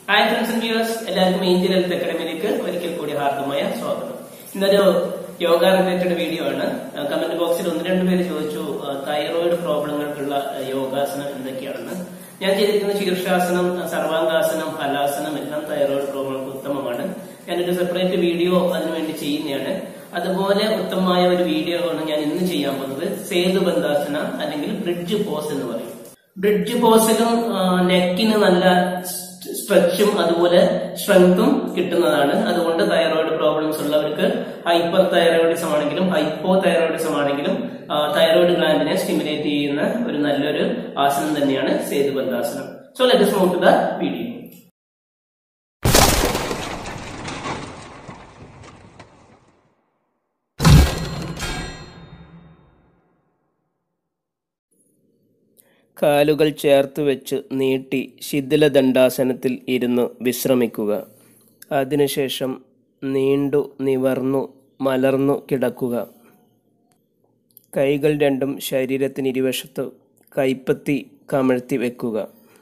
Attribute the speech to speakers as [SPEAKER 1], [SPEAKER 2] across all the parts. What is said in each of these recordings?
[SPEAKER 1] hi friends and viewers എല്ലാവർക്കും Angel Health അക്കാഡമിയിലേക്ക് ഒരിക്കൽ കൂടി ഹാർദമായ സ്വാഗതം ഇന്നൊരു യോഗ റിലേറ്റഡ് വീഡിയോ ആണ് കമന്റ് ബോക്സിൽ ഒന്ന് രണ്ട് പേര് ചോദിച്ചു തൈറോയിഡ് പ്രോബ്ലങ്ങൾക്കുള്ള ആ, യോഗാസനം എന്തൊക്കെയാണെന്ന് ഞാൻ ചെയ്തിരിക്കുന്ന ശീർഷാസനം ആ, സർവാംഗാസനം ഹലാസനം എല്ലാം തൈറോയിഡ് പ്രോബ്ലങ്ങൾക്ക് ഉത്തമമാണ് ഞാനൊരു സെപ്പറേറ്റ് വീഡിയോ അതിനുവേണ്ടി ചെയ്യുന്നതാണ് അതുപോലെ ഉത്തമമായ ഒരു വീഡിയോ ആണ് ഞാൻ ഇന്ന് ചെയ്യാൻ പോകുന്നത് സേതുബന്ധാസന അല്ലെങ്കിൽ ബ്രിഡ്ജ് പോസ് എന്ന് പറയും ബ്രിഡ്ജ് പോസിലും നെക്കിന് നല്ല സ്ട്രെച്ചും അതുപോലെ സ്ട്രെങ്തും കിട്ടുന്നതാണ് അതുകൊണ്ട് തൈറോയിഡ് പ്രോബ്ലംസ് ഉള്ളവർക്ക് ഹൈപ്പർ തൈറോയിഡിസം ആണെങ്കിലും ഹൈപ്പോ തൈറോയിഡിസം ആണെങ്കിലും തൈറോയിഡ് ഗ്ലാൻഡിനെ സ്റ്റിമുലേറ്റ് ചെയ്യുന്ന ഒരു നല്ലൊരു ആസനം തന്നെയാണ് സേതുബന്ധാസനം so let move to the video കാലുകൾ ചേർത്ത് വെച്ച് നീട്ടി ശിഥിലദണ്ഡാസനത്തിൽ ഇരുന്ന് വിശ്രമിക്കുക അതിനുശേഷം നീണ്ടു നിവർന്നു മലർന്നു കിടക്കുക കൈകൾ രണ്ടും ശരീരത്തിന് ഇരുവശത്ത് കൈപ്പത്തി കമഴ്ത്തി വെക്കുക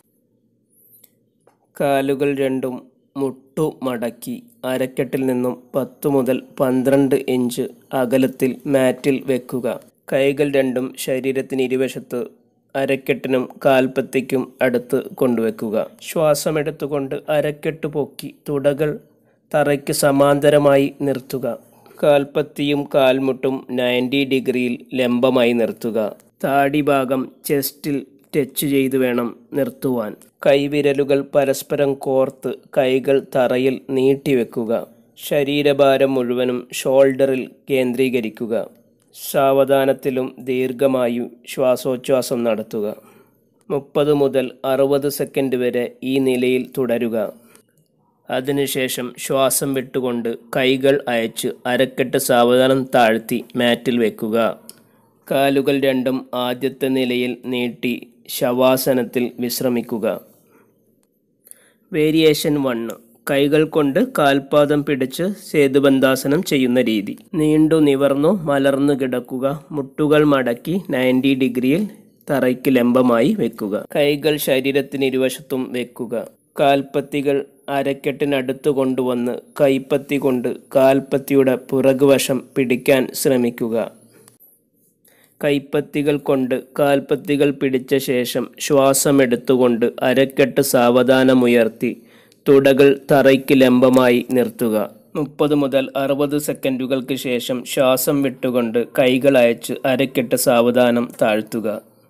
[SPEAKER 1] കാലുകൾ രണ്ടും മുട്ടു മടക്കി അരക്കെട്ടിൽ നിന്നും പത്തു മുതൽ പന്ത്രണ്ട് ഇഞ്ച് അകലത്തിൽ മാറ്റിൽ വെക്കുക കൈകൾ രണ്ടും ശരീരത്തിന് ഇരുവശത്ത് അരക്കെട്ടിനും കാൽപ്പത്തിക്കും അടുത്ത് കൊണ്ടുവെക്കുക ശ്വാസമെടുത്തുകൊണ്ട് അരക്കെട്ട് പൊക്കി തുടകൾ തറയ്ക്ക് സമാന്തരമായി നിർത്തുക കാൽപ്പത്തിയും കാൽമുട്ടും നയൻറ്റി ഡിഗ്രിയിൽ ലംബമായി നിർത്തുക താടി ഭാഗം ചെസ്റ്റിൽ ടച്ച് ചെയ്ത് വേണം നിർത്തുവാൻ കൈവിരലുകൾ പരസ്പരം കോർത്ത് കൈകൾ തറയിൽ നീട്ടിവെക്കുക ശരീരഭാരം മുഴുവനും ഷോൾഡറിൽ കേന്ദ്രീകരിക്കുക സാവധാനത്തിലും ദീർഘമായും ശ്വാസോച്ഛ്വാസം നടത്തുക മുപ്പത് മുതൽ അറുപത് സെക്കൻഡ് വരെ ഈ നിലയിൽ തുടരുക അതിനുശേഷം ശ്വാസം വിട്ടുകൊണ്ട് കൈകൾ അയച്ച് അരക്കെട്ട് സാവധാനം താഴ്ത്തി മാറ്റിൽ വെക്കുക കാലുകൾ രണ്ടും ആദ്യത്തെ നിലയിൽ നീട്ടി ശവാസനത്തിൽ വിശ്രമിക്കുക വേരിയേഷൻ വണ്ണ് കൈകൾ കൊണ്ട് കാൽപാദം പിടിച്ച് സേതുബന്ധാസനം ചെയ്യുന്ന രീതി നീണ്ടു നിവർന്നു മലർന്നു കിടക്കുക മുട്ടുകൾ മടക്കി നയൻറ്റി ഡിഗ്രിയിൽ തറയ്ക്ക് ലംബമായി വെക്കുക കൈകൾ ശരീരത്തിന് ഇരുവശത്തും വെക്കുക കാൽപ്പത്തികൾ അരക്കെട്ടിനടുത്ത് കൊണ്ടുവന്ന് കൈപ്പത്തി കൊണ്ട് കാൽപ്പത്തിയുടെ പുറകുവശം പിടിക്കാൻ ശ്രമിക്കുക കൈപ്പത്തികൾ കൊണ്ട് കാൽപ്പത്തികൾ പിടിച്ച ശേഷം ശ്വാസമെടുത്തുകൊണ്ട് അരക്കെട്ട് സാവധാനമുയർത്തി തുടകൾ തറയ്ക്ക് ലംബമായി നിർത്തുക മുപ്പത് മുതൽ അറുപത് സെക്കൻഡുകൾക്ക് ശേഷം ശ്വാസം വിട്ടുകൊണ്ട് കൈകൾ അയച്ച് അരക്കെട്ട് സാവധാനം താഴ്ത്തുക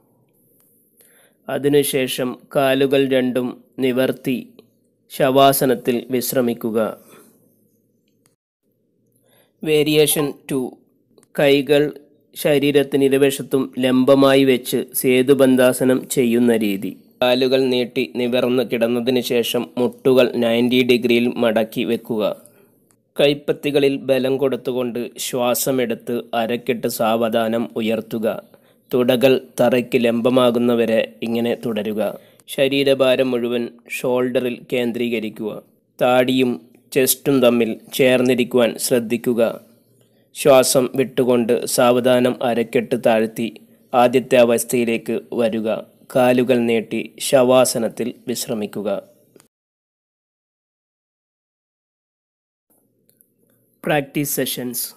[SPEAKER 1] അതിനുശേഷം കാലുകൾ രണ്ടും നിവർത്തി ശവാസനത്തിൽ വിശ്രമിക്കുക വേരിയേഷൻ ടു കൈകൾ ശരീരത്തിന് ഇരുവശത്തും ലംബമായി വെച്ച് സേതുബന്ധാസനം ചെയ്യുന്ന രീതി കാലുകൾ നീട്ടി നിവർന്ന് കിടന്നതിന് ശേഷം മുട്ടുകൾ നയൻറ്റി ഡിഗ്രിയിൽ മടക്കി വെക്കുക കൈപ്പത്തികളിൽ ബലം കൊടുത്തുകൊണ്ട് ശ്വാസമെടുത്ത് അരക്കെട്ട് സാവധാനം ഉയർത്തുക തുടകൾ തറയ്ക്ക് ലംബമാകുന്നവരെ ഇങ്ങനെ തുടരുക ശരീരഭാരം മുഴുവൻ ഷോൾഡറിൽ കേന്ദ്രീകരിക്കുക താടിയും ചെസ്റ്റും തമ്മിൽ ചേർന്നിരിക്കുവാൻ ശ്രദ്ധിക്കുക ശ്വാസം വിട്ടുകൊണ്ട് സാവധാനം അരക്കെട്ട് താഴ്ത്തി ആദ്യത്തെ അവസ്ഥയിലേക്ക് വരിക കാലുകൾ നീട്ടി ശവാസനത്തിൽ വിശ്രമിക്കുക പ്രാക്ടീസ് സെഷൻസ്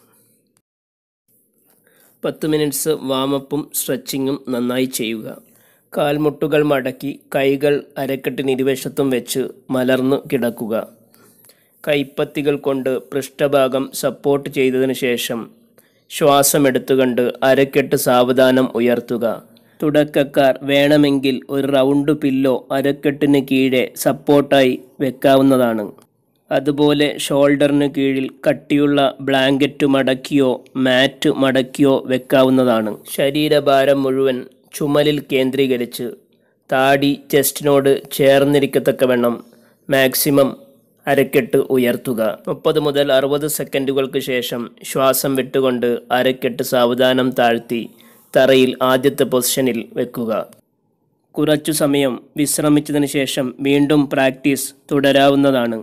[SPEAKER 1] പത്ത് മിനിറ്റ്സ് വാമപ്പും സ്ട്രെച്ചിങ്ങും നന്നായി ചെയ്യുക കാൽമുട്ടുകൾ മടക്കി കൈകൾ അരക്കെട്ടിന് ഇരുവശത്തും വെച്ച് മലർന്നു കിടക്കുക കൈപ്പത്തികൾ കൊണ്ട് പൃഷ്ഠഭാഗം സപ്പോർട്ട് ചെയ്തതിനു ശേഷം ശ്വാസമെടുത്തുകൊണ്ട് അരക്കെട്ട് സാവധാനം ഉയർത്തുക തുടക്കക്കാർ വേണമെങ്കിൽ ഒരു റൗണ്ട് പില്ലോ അരക്കെട്ടിന് കീഴെ സപ്പോർട്ടായി വെക്കാവുന്നതാണ് അതുപോലെ ഷോൾഡറിന് കീഴിൽ കട്ടിയുള്ള ബ്ലാങ്കറ്റ് മടക്കിയോ മാറ്റ് മടക്കിയോ വെക്കാവുന്നതാണ് ശരീരഭാരം മുഴുവൻ ചുമലിൽ കേന്ദ്രീകരിച്ച് താടി ചെസ്റ്റിനോട് ചേർന്നിരിക്കത്തക്കവണ്ണം മാക്സിമം അരക്കെട്ട് ഉയർത്തുക മുപ്പത് മുതൽ അറുപത് സെക്കൻഡുകൾക്ക് ശേഷം ശ്വാസം വിട്ടുകൊണ്ട് അരക്കെട്ട് സാവധാനം താഴ്ത്തി തറയിൽ ആദ്യത്തെ പൊസിഷനിൽ വെക്കുക കുറച്ചു സമയം വിശ്രമിച്ചതിന് ശേഷം വീണ്ടും പ്രാക്ടീസ് തുടരാവുന്നതാണ്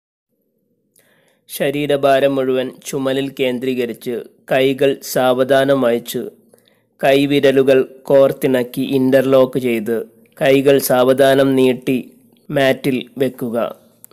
[SPEAKER 1] ശരീരഭാരം മുഴുവൻ ചുമലിൽ കേന്ദ്രീകരിച്ച് കൈകൾ സാവധാനം അയച്ച് കൈവിരലുകൾ കോർത്തിണക്കി ഇന്റർലോക്ക് ചെയ്ത് കൈകൾ സാവധാനം നീട്ടി മാറ്റിൽ വെക്കുക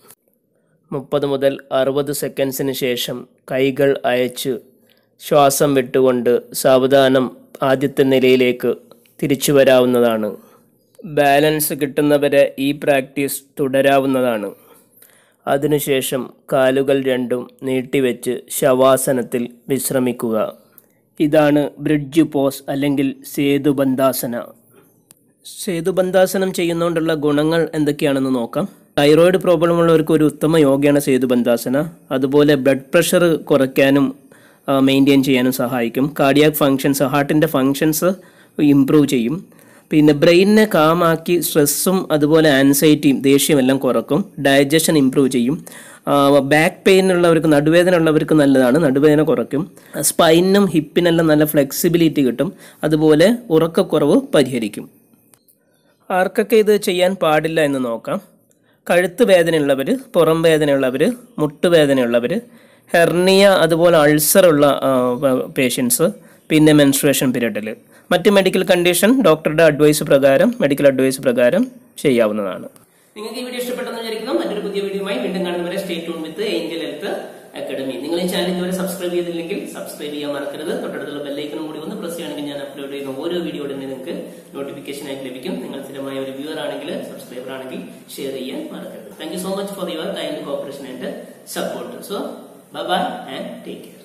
[SPEAKER 1] മുപ്പത് മുതൽ അറുപത് സെക്കൻഡ്സിന് ശേഷം കൈകൾ അയച്ച് ശ്വാസം വിട്ടുകൊണ്ട് സാവധാനം ആദ്യത്തെ നിലയിലേക്ക് തിരിച്ചു വരാവുന്നതാണ് ബാലൻസ് കിട്ടുന്നവരെ ഈ പ്രാക്ടീസ് തുടരാവുന്നതാണ് അതിനുശേഷം കാലുകൾ രണ്ടും നീട്ടിവെച്ച് ശവാസനത്തിൽ വിശ്രമിക്കുക ഇതാണ് ബ്രിഡ്ജ് പോസ് അല്ലെങ്കിൽ സേതുബന്ധാസന സേതുബന്ധാസനം ചെയ്യുന്നതുകൊണ്ടുള്ള ഗുണങ്ങൾ എന്തൊക്കെയാണെന്ന് നോക്കാം തൈറോയിഡ് പ്രോബ്ലം ഉള്ളവർക്ക് ഒരു ഉത്തമ യോഗയാണ് സേതുബന്ധാസന അതുപോലെ ബ്ലഡ് പ്രഷർ കുറയ്ക്കാനും മെയിൻറ്റെയിൻ ചെയ്യാനും സഹായിക്കും കാർഡിയാക് ഫങ്ഷൻസ് ഹാർട്ടിൻ്റെ ഫങ്ഷൻസ് ഇമ്പ്രൂവ് ചെയ്യും പിന്നെ ബ്രെയിനിനെ കാമാക്കി സ്ട്രെസ്സും അതുപോലെ ആൻസൈറ്റിയും ദേഷ്യവും എല്ലാം കുറക്കും ഡൈജഷൻ ഇമ്പ്രൂവ് ചെയ്യും ബാക്ക് പെയിൻ ഉള്ളവർക്ക് നടുവേദന ഉള്ളവർക്ക് നല്ലതാണ് നടുവേദന കുറയ്ക്കും സ്പൈനും ഹിപ്പിനെല്ലാം നല്ല ഫ്ലെക്സിബിലിറ്റി കിട്ടും അതുപോലെ ഉറക്കക്കുറവ് പരിഹരിക്കും ആർക്കൊക്കെ ഇത് ചെയ്യാൻ പാടില്ല എന്ന് നോക്കാം കഴുത്ത് വേദനയുള്ളവർ പുറം വേദനയുള്ളവർ മുട്ടുവേദനയുള്ളവർ ഹെർണിയ അതുപോലെ അൾസറുള്ള പേഷ്യൻസ് പിന്നെ മെൻസ്ട്രേഷൻ പീരീഡിൽ മറ്റ് മെഡിക്കൽ കണ്ടീഷൻ ഡോക്ടറുടെ അഡ്വൈസ് പ്രകാരം മെഡിക്കൽ അഡ്വൈസ് പ്രകാരം ചെയ്യാവുന്നതാണ് നിങ്ങൾക്ക് ഈ വീഡിയോ ഇഷ്ടപ്പെട്ടെന്ന് വിചാരിക്കുന്നു മറ്റൊരു പുതിയ വീഡിയോയുമായി വീണ്ടും കാണുന്നവരെ stay tune with Angel Health Academy നിങ്ങൾ ഈ ചാനൽ ഇതുവരെ സബ്സ്ക്രൈബ് ചെയ്തില്ലെങ്കിൽ സബ്സ്ക്രൈബ് ചെയ്യാൻ മറക്കരുത് തൊട്ടടുത്തുള്ള ബെല്ലൈക്കനും കൂടി ഒന്ന് പ്രസ് ചെയ്യുകയാണെങ്കിൽ ഞാൻ അപ്ലോഡ് ചെയ്യുന്ന ഓരോ വീഡിയോ ഉടനെ നിങ്ങൾക്ക് നോട്ടിഫിക്കേഷൻ ആയിട്ട് ലഭിക്കും നിങ്ങൾ സ്ഥിരമായ ഒരു വ്യൂവർ ആണെങ്കിൽ സബ്സ്ക്രൈബർ ആണെങ്കിൽ ഷെയർ ചെയ്യാൻ മറക്കരുത് thank you so much for your kind cooperation and support so bye bye and take care